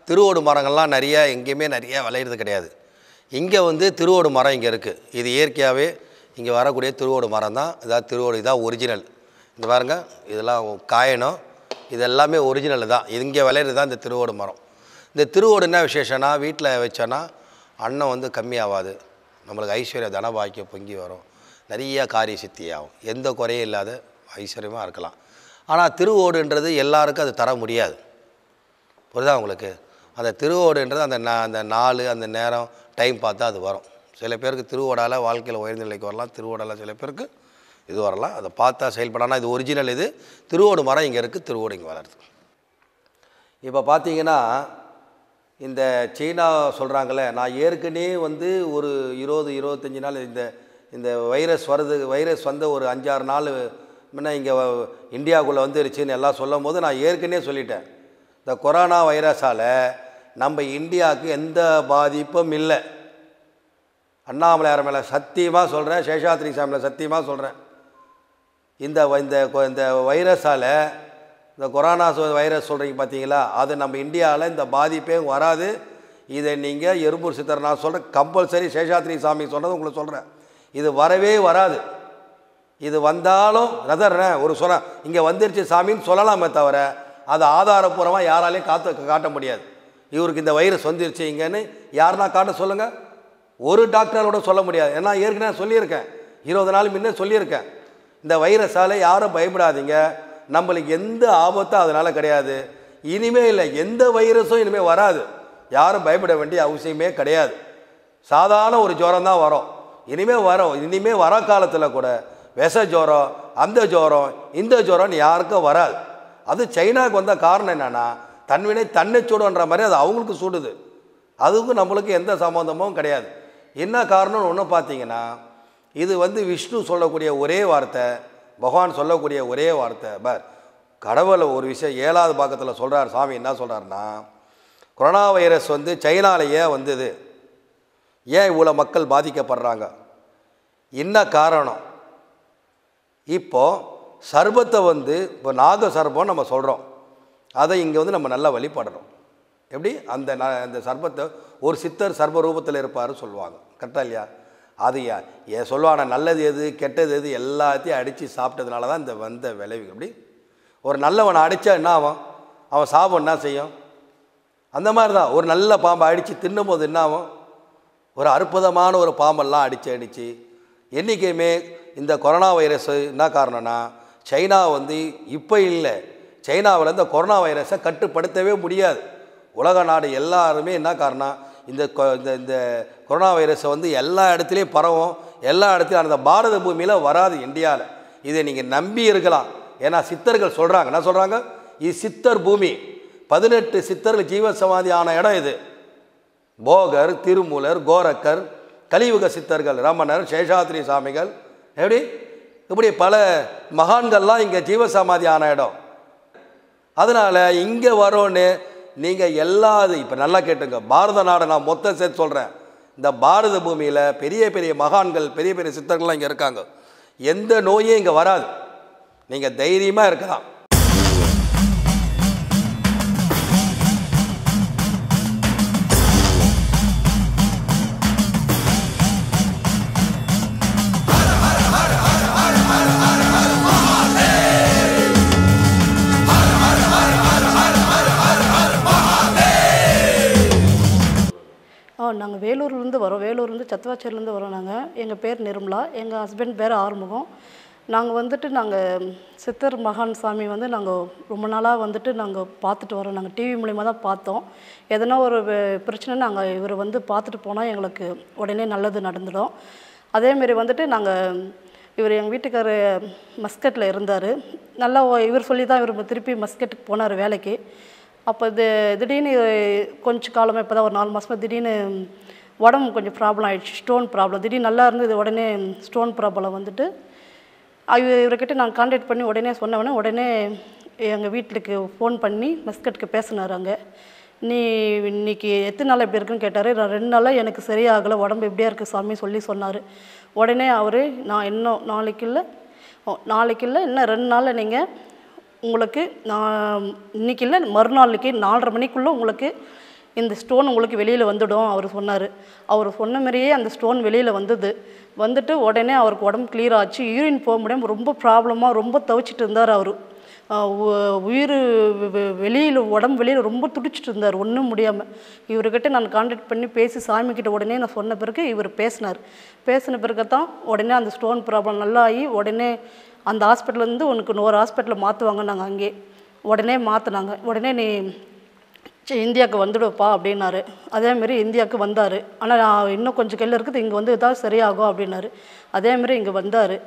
திருவோடு மரங்கள்லாம் நிறைய எங்கேயுமே நிறைய விளையிறது கிடையாது இங்கே வந்து திருவோடு மரம் இங்கே இருக்குது இது இயற்கையாகவே இங்கே வரக்கூடிய திருவோடு மரம் தான் இதான் திருவோடு இதான் ஒரிஜினல் இந்த பாருங்க இதெல்லாம் காயணும் இது எல்லாமே ஒரிஜினல் தான் இங்கே விளையிறது தான் இந்த திருவோடு மரம் இந்த திருவோடு என்ன விசேஷம்னா வீட்டில் வச்சோன்னா அன்னம் வந்து கம்மியாகாது நம்மளுக்கு ஐஸ்வர்ய தனபாக்கியம் பொங்கி வரும் நிறைய காரிய சித்தி ஆகும் எந்த குறையும் இல்லாத ஐஸ்வர்யமாக இருக்கலாம் ஆனால் திருவோடுன்றது எல்லாருக்கும் அது தர முடியாது புரியுதா உங்களுக்கு அந்த திருவோடுன்றது அந்த நா அந்த நாள் அந்த நேரம் டைம் பார்த்தா அது வரும் சில பேருக்கு திருவோடால் வாழ்க்கையில் உயர்ந்த நிலைக்கு வரலாம் திருவோடால் சில பேருக்கு இது வரலாம் அதை பார்த்தா செயல்படானா இது ஒரிஜினல் இது திருவோடு மரம் இங்கே இருக்குது திருவோடு இங்கே வளருது இப்போ பார்த்தீங்கன்னா இந்த சீனா சொல்கிறாங்களே நான் ஏற்கனவே வந்து ஒரு இருபது இருபத்தஞ்சி நாள் இந்த இந்த வைரஸ் வருது வைரஸ் வந்த ஒரு அஞ்சாறு நாள் முன்ன இங்கே இந்தியாவுக்குள்ளே வந்துருச்சுன்னு எல்லாம் சொல்லும் போது நான் ஏற்கனவே சொல்லிட்டேன் இந்த கொரோனா வைரஸால் நம்ம இந்தியாவுக்கு எந்த பாதிப்பும் இல்லை அண்ணாமலையார் மேலே சத்தியமாக சொல்கிறேன் சேஷாத்ரி சாமியில் சத்தியமாக சொல்கிறேன் இந்த வ- இந்த கொ- இந்த வைரஸால் இந்த கொரோனா சொ- வைரஸ் சொல்கிறீங்க பார்த்தீங்களா அது நம்ம இந்தியாவில் இந்த பாதிப்பே வராது இதை நீங்கள் எறும்பூர் சித்தர் நான் சொல்கிறேன் கம்பல்சரி சேஷாத்ரி சாமி சொன்னது உங்களுக்கு சொல்கிறேன் இது வரவே வராது இது வந்தாலும் ரதர் ஒரு சொல்ல இங்கே வந்துருச்சு சாமின்னு சொல்லலாமே தவிர அதை ஆதாரப்பூர்வமாக யாராலையும் காத்து காட்ட முடியாது இவருக்கு இந்த வைரஸ் வந்துருச்சு இங்கன்னு யாருன்னா காட்ட சொல்லுங்கள் ஒரு டாக்டரோட சொல்ல முடியாது ஏன்னா ஏற்கனவே நான் சொல்லியிருக்கேன் இருபது நாள் முன்னே சொல்லியிருக்கேன் இந்த வைரஸால் யாரும் பயப்படாதீங்க நம்மளுக்கு எந்த ஆபத்தும் அதனால் கிடையாது இனிமே இல்லை எந்த வைரஸும் இனிமேல் வராது யாரும் பயப்பட வேண்டிய அவசியமே கிடையாது சாதாரண ஒரு ஜுரம் தான் வரும் இனிமேல் வரும் இனிமேல் வர காலத்தில் கூட விஷ ஜுரம் அந்த ஜுரம் இந்த ஜுரம்னு யாருக்கும் வராது அது சைனாவுக்கு வந்த காரணம் என்னென்னா தன்வினை தன்னை சுடுன்ற மாதிரி அது அவங்களுக்கு சுடுது அதுக்கும் நம்மளுக்கு எந்த சம்மந்தமும் கிடையாது என்ன காரணம்னு ஒன்று பார்த்தீங்கன்னா இது வந்து விஷ்ணு சொல்லக்கூடிய ஒரே வார்த்தை பகவான் சொல்லக்கூடிய ஒரே வார்த்தை பார் கடவுள் ஒரு விஷயம் ஏழாவது பாக்கத்தில் சொல்கிறார் சாமி என்ன சொல்கிறாருன்னா கொரோனா வைரஸ் வந்து சைனாலேயே வந்தது ஏன் இவ்வளோ மக்கள் பாதிக்கப்படுறாங்க என்ன காரணம் இப்போ சர்பத்தை வந்து இப்போ நாக சர்பம் நம்ம சொல்கிறோம் அதை இங்கே வந்து நம்ம நல்லா வழிபடுறோம் எப்படி அந்த ந- அந்த சர்பத்தை ஒரு சித்தர் சர்ப ரூபத்தில் இருப்பார் சொல்லுவாங்க கரெக்டா இல்லையா அது யா- ஏ சொல்லுவாங்க நல்லது எது கெட்டது எது எல்லாத்தையும் அடித்து சாப்பிட்டதுனால தான் இந்த வந்த விளைவு எப்படி ஒரு நல்லவனை அடித்தா என்ன ஆகும் அவன் சாபம் என்ன செய்யும் அந்த மாதிரி தான் ஒரு நல்ல பாம்பை அடித்து தின்னும்போது என்ன ஆகும் ஒரு அற்புதமான ஒரு பாம்பெல்லாம் அடித்து அடித்து என்றைக்குமே இந்த கொரோனா வைரஸ் என்ன காரணம்னா சைனா வந்து இப்போ இல்லை சைனாவில் இந்த கொரோனா வைரஸை கட்டுப்படுத்தவே முடியாது உலக நாடு எல்லாருமே என்ன காரணம் இந்த கொ- இந்த இந்த கொரோனா வைரஸை வந்து எல்லா இடத்துலையும் பரவும் எல்லா இடத்துலையும் அந்த பாரத பூமியில் வராது இந்தியாவில் இதை நீங்கள் நம்பி இருக்கலாம் ஏன்னா சித்தர்கள் சொல்கிறாங்க என்ன சொல்கிறாங்க இது சித்தர் பூமி பதினெட்டு சித்தர்கள் ஜீவ சமாதி ஆன இடம் இது போகர் திருமூலர் கோரக்கர் கலியுக சித்தர்கள் ரமணர் சேஷாத்ரி சாமிகள் எப்படி இப்படி பல மகான்கள்லாம் இங்கே ஜீவசமாதி ஆன இடம் அதனால் இங்கே வரோன்னு நீங்கள் எல்லா இப்போ நல்லா கேட்டுங்க பாரத நாடு நான் மொத்தம் சேர்த்து சொல்கிறேன் இந்த பாரத பூமியில் பெரிய பெரிய மகான்கள் பெரிய பெரிய சித்தர்கள்லாம் இங்கே இருக்காங்க எந்த நோயும் இங்கே வராது நீங்கள் தைரியமாக இருக்கலாம் ஆ நாங்கள் வேலூர்லேருந்து வரோம் வேலூர்லேருந்து சத்துவாச்சேரிலேருந்து வரோம் நாங்கள் எங்கள் பேர் நிர்மலா எங்கள் ஹஸ்பண்ட் பேர் ஆறுமுகம் நாங்கள் வந்துட்டு நாங்கள் சித்தர் மகான் சாமி வந்து நாங்கள் ரொம்ப நாளாக வந்துட்டு நாங்கள் பார்த்துட்டு வரோம் நாங்கள் டிவி மூலிமா தான் பார்த்தோம் எதனா ஒரு வே- பிரச்சனை நாங்கள் இவர் வந்து பார்த்துட்டு போனால் எங்களுக்கு உடனே நல்லது நடந்துடும் அதேமாரி வந்துட்டு நாங்கள் இவர் எங்கள் வீட்டுக்காரர் மஸ்கட்டில் இருந்தார் நல்லா ஒ- இவர் சொல்லி தான் இவர் திருப்பி மஸ்கட்டுக்கு போனார் வேலைக்கு அப்போ இது திடீர்னு கொஞ்ச காலமாக இப்போ தான் ஒரு நாலு மாதமாக திடீர்னு உடம்பு கொஞ்சம் ப்ராப்ளம் ஆயிடுச்சு ஸ்டோன் ப்ராப்ளம் திடீர்னு நல்லா இருந்தது உடனே ஸ்டோன் ப்ராப்ளம் வந்துட்டு இவ- இவர்கிட்ட நான் காண்டாக்ட் பண்ணி உடனே சொன்னவொடனே உடனே எங்கள் வீட்டுக்கு ஃபோன் பண்ணி மஸ்கட்டுக்கு பேசினார் அங்கே நீ இன்னைக்கு எத்தனை நாள் எப்படி இருக்குன்னு கேட்டார் நான் ரெண்டு நாளாக எனக்கு சரியாகலை உடம்பு எப்படியா இருக்குது சாமி சொல்லி சொன்னார் உடனே அவர் நான் இன்னும் நாளைக்கு இல்லை நாளைக்கு இல்லை இன்னும் ரெண்டு நாளில் நீங்கள் உங்களுக்கு நான் இன்னைக்கு இல்லை மறுநாளைக்கு நாலரை மணிக்குள்ளே உங்களுக்கு இந்த ஸ்டோன் உங்களுக்கு வெளியில் வந்துடும் அவர் சொன்னார் அவர் சொன்ன மாதிரியே அந்த ஸ்டோன் வெளியில் வந்தது வந்துட்டு உடனே அவருக்கு உடம்பு கிளியர் ஆச்சு யூரின் போக முடியாமல் ரொம்ப ப்ராப்ளமாக ரொம்ப தவிச்சிட்டு இருந்தார் அவர் உயிர் வெளியில் உடம்பு வெளியில் ரொம்ப துடிச்சிட்டு இருந்தார் ஒன்றும் முடியாமல் இவர்கிட்ட நான் காண்டாக்ட் பண்ணி பேசி சாமிக்கிட்ட உடனே நான் சொன்ன பிறகு இவர் பேசினார் பேசின பிறகு தான் உடனே அந்த ஸ்டோன் ப்ராப்ளம் நல்லா ஆகி உடனே அந்த ஹாஸ்பிட்டல்லேருந்து உனக்கு இன்னொரு ஹாஸ்பிட்டலில் மாற்றுவாங்க நாங்கள் அங்கே உடனே மாற்றினாங்க உடனே நீ சரி இந்தியாவுக்கு வந்துடுப்பா அப்படின்னாரு அதேமாரி இந்தியாவுக்கு வந்தார் ஆனால் நான் இன்னும் கொஞ்சம் கையில் இருக்குது இங்கே வந்து இதான் சரியாகும் அப்படின்னாரு அதேமாரி இங்கே வந்தார்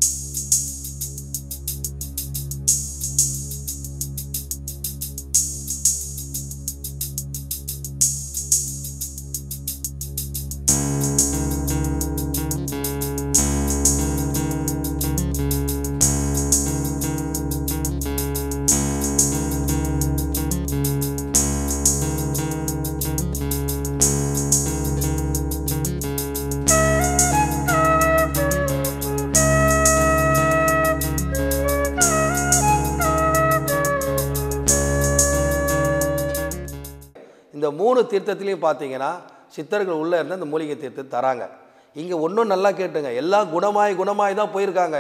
இந்த மூணு தீர்த்தத்துலேயும் பார்த்தீங்கன்னா சித்தர்கள் உள்ளே இருந்து அந்த மூலிகை தீர்த்தத்தை தராங்க இங்கே ஒன்றும் நல்லா கேட்டுங்க எல்லாம் குணமாய் குணமாய் தான் போயிருக்காங்க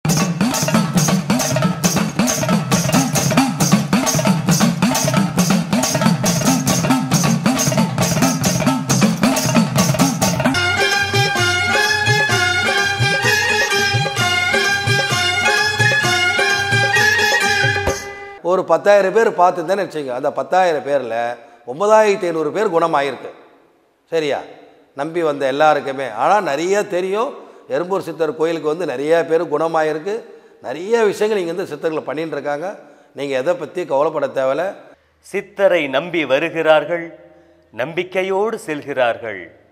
ஒரு பத்தாயிரம் பேர் பார்த்துருந்தேன்னு வச்சுங்க அந்த பத்தாயிரம் பேரில் ஒன்பதாயிரத்தி ஐநூறு பேர் குணமாயிருக்கு சரியா நம்பி வந்த எல்லாருக்குமே ஆனால் நிறைய தெரியும் எறும்பூர் சித்தர் கோயிலுக்கு வந்து நிறைய பேர் குணமாயிருக்கு நிறைய விஷயங்கள் இங்கே வந்து சித்தர்களை பண்ணிட்டு இருக்காங்க நீங்கள் எதை பற்றி கவலைப்பட தேவையில்ல சித்தரை நம்பி வருகிறார்கள் நம்பிக்கையோடு செல்கிறார்கள்